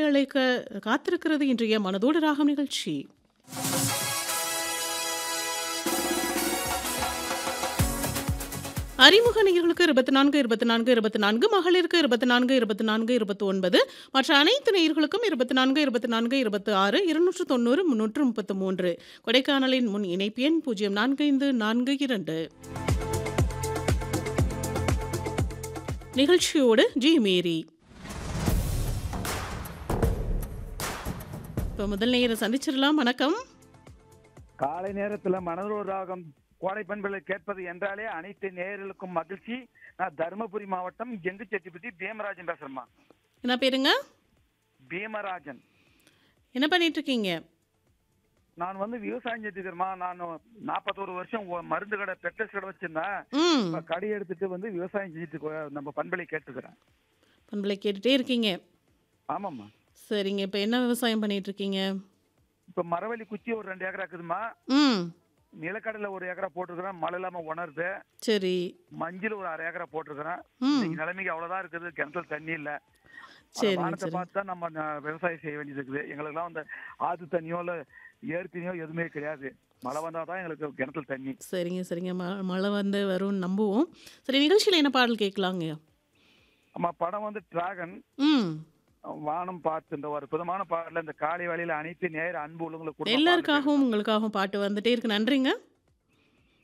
அழைக்க காத்திருக்கிறது இன்றைய மனதோடு ராகம் நிகழ்ச்சி. அறிமுக நேயர்களுக்கு 24, 24, 24 மகளிருக்கு 24, 24, 29 மற்ற அனைத்து நேயர்களுக்கும் 24, 24, 26 290, 333 கொடைக்கானலின் முன் இணைப்பு எண் 045442 நிகழ்ச்சியோடு ஜி மேரி. இப்போ முதல் நேயரை சந்திச்சிடலாம். வணக்கம். காலை நேரத்துல மனதோடு ராகம் கோடை பண்பலை கேட்பது என்றாலே அனைத்து நேயர்களுக்கும் மகிழ்ச்சி நான் தருமபுரி மாவட்டம் எங்கு செட்டிப்பட்டி பீமராஜன் பேசுறேம்மா என்ன பேருங்க? பீமராஜன் என்ன பண்ணிட்டு இருக்கீங்க? நான் வந்து விவசாயம் செஞ்சுக்கிறேம்மா நான் நாற்பத்தோரு வருஷம் ஒ- மருந்து கடை பெட்ரோல் கடை வச்சிருந்தேன் ம். இப்ப கடை எடுத்துட்டு வந்து விவசாயம் செஞ்சுட்டு இருக்கோம். நம்ம பண்பலை கேட்டுக்கிறேன் பண்பலை கேட்டுட்டே இருக்கீங்க. ஆமாம்மா சரிங்க. இப்போ என்ன விவசாயம் பண்ணிட்டு இருக்கீங்க? இப்ப மரவள்ளி குச்சி ஒரு ரெண்டு ஏக்கரா இருக்குதுமா ம். நிலக்கடலை ஒரு ஏக்கரா போட்டிருக்கிறேன் மழை இல்லாம உணருது சரி. மஞ்சள் ஒரு அரை ஏக்கரா போட்டிருக்கிறேன் ம். இன்னைக்கு நிலைமைக்கு அவ்வளவுதான் இருக்குது கிணத்துல தண்ணி இல்ல அந்த சரிங்க வானத்தை சரி. பார்த்து தான் நம்ம ந- விவசாயம் செய்ய வேண்டியது இருக்குது எங்களுக்கெல்லாம் அந்த ஆத்து தண்ணியோ இல்ல ஏரி தண்ணியோ எதுவுமே கிடையாது மழை வந்தா தான் எங்களுக்கு கிணத்துல தண்ணி சரிங்க சரிங்க. ம மழை வந்து வரும்னு நம்புவோம். சரி நிகழ்ச்சியில் என்ன பாடல் கேட்கலாங்க? நம்ம படம் வந்து டிராகன் ம். வானம் பார்த்து இந்த ஒரு புதமான பாடல இந்த காலை வேளையில அனைத்து நேர அன்பு உள்ளவங்களுக்கு கொடுங்க பாடல் எல்லாருக்காகவும் உங்களுக்காகவும் பாட்டு வந்துட்டே இருக்கு. நன்றிங்க.